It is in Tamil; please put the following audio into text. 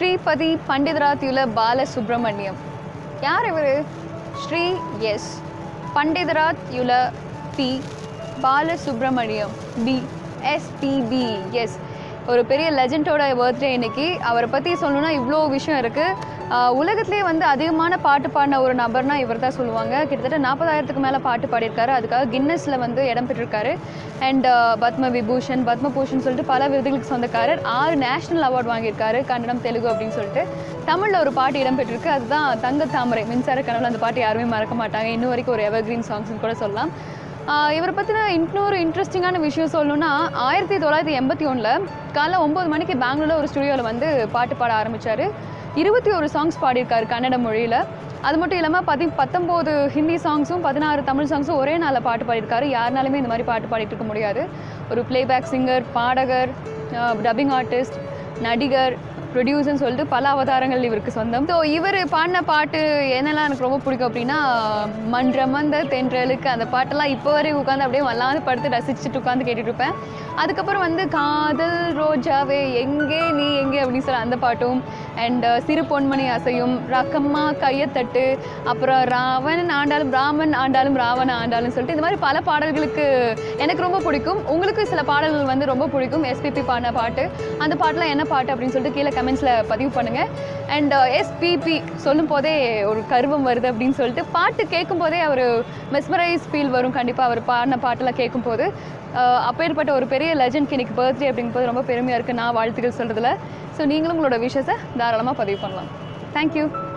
ஸ்ரீபதி பண்டிதராத்யுல பாலசுப்ரமணியம் யார் இவர் Sri S Panditaradhyula P Balasubrahmanyam P SPB S ஒரு பெரிய லெஜண்டோட பர்த்டே இன்னைக்கு அவரை பற்றி சொல்லணும்னா இவ்வளோ விஷயம் இருக்குது உலகத்திலே வந்து அதிகமான பாட்டு பாடின ஒரு நபர்னா இவர் தான் சொல்லுவாங்க கிட்டத்தட்ட நாற்பதாயிரத்துக்கு மேலே பாட்டு பாடியிருக்காரு அதுக்காக கின்னஸில் வந்து இடம் பெற்றிருக்காரு அண்ட் பத்ம விபூஷன் பத்மபூஷன் சொல்லிட்டு பல விருதுகளுக்கு சொந்தக்காரர் ஆறு நேஷனல் அவார்ட் வாங்கியிருக்காரு கன்னடம் தெலுங்கு அப்படின்னு சொல்லிட்டு தமிழில் ஒரு பாட்டு இடம் பெற்றிருக்கு அதுதான் தங்க தாமரை மின்சார கனவுல அந்த பாட்டு யாருமே மறக்க மாட்டாங்க இன்னும் வரைக்கும் ஒரு எவர்கிரீன் சாங்ஸ்னு கூட சொல்லலாம் ஆஹ் இவரை பற்றின இன்னொரு இன்ட்ரெஸ்டிங்கான விஷயம் சொல்லணும்னா ஆயிரத்தி தொள்ளாயிரத்தி எண்பத்தி ஒன்றில் காலைல ஒம்பது மணிக்கு பெங்களூரில் ஒரு ஸ்டுடியோவில் வந்து பாட்டு பாட ஆரம்பித்தார் இருபத்தி ஒரு சாங்ஸ் பாடியிருக்காரு கன்னட மொழியில் அது மட்டும் இல்லாமல் பதி பத்தொம்போது ஹிந்தி சாங்ஸும் பதினாறு தமிழ் சாங்ஸும் ஒரே நாளில் பாட்டு பாடியிருக்காரு யாருனாலுமே இந்த மாதிரி பாட்டு பாடிட்டு இருக்க முடியாது ஒரு ப்ளேபேக் சிங்கர் பாடகர் டப்பிங் ஆர்டிஸ்ட் நடிகர் ப்ரொடியூசர்னு சொல்லிட்டு பல அவதாரங்கள் இவருக்கு சொந்தம் ஸோ இவர் பாடின பாட்டு என்னெல்லாம் எனக்கு ரொம்ப பிடிக்கும் அப்படின்னா மன்றமந்த தென்றலுக்கு அந்த பாட்டெல்லாம் இப்போ வரைக்கும் உட்காந்து அப்படியே வல்லாந்து படுத்து ரசிச்சுட்டு உட்காந்து கேட்டுட்டு இருப்பேன் அதுக்கப்புறம் வந்து காதல் ரோஜாவே எங்கே நீ எங்கே அப்படின்னு சொல்லி அந்த பாட்டும் அண்ட் சிறு பொன்மணி அசையும் ரக்கம்மா கையத்தட்டு அப்புறம் ராவணன் ஆண்டாலும் ராமன் ஆண்டாலும் ராவண ஆண்டாலும் சொல்லிட்டு இந்த மாதிரி பல பாடல்களுக்கு எனக்கு ரொம்ப பிடிக்கும் உங்களுக்கு சில பாடல்கள் வந்து ரொம்ப பிடிக்கும் எஸ்பிபி பாடின பாட்டு அந்த பாட்டெலாம் என்ன பாட்டு அப்படின்னு சொல்லிட்டு கீழே கமெண்ட்ஸில் பதிவு பண்ணுங்கள் அண்ட் எஸ்பிபி சொல்லும் போதே ஒரு கருவம் வருது அப்படின்னு சொல்லிட்டு பாட்டு கேட்கும் போதே அவர் மெஸ்மரைஸ் ஃபீல் வரும் கண்டிப்பாக அவர் பாடின பாட்டெல்லாம் கேட்கும்போது அஹ் அப்பேற்பட்ட ஒரு பெரிய லெஜண்ட்க்கு இன்னைக்கு பர்த்டே அப்படிங்கும்போது ரொம்ப பெருமையாக இருக்குது நான் வாழ்த்துக்கள் சொல்கிறதுல ஸோ நீங்களும் உங்களோட விஷயத்தை தாராளமாக பதிவு பண்ணலாம் தேங்க்யூ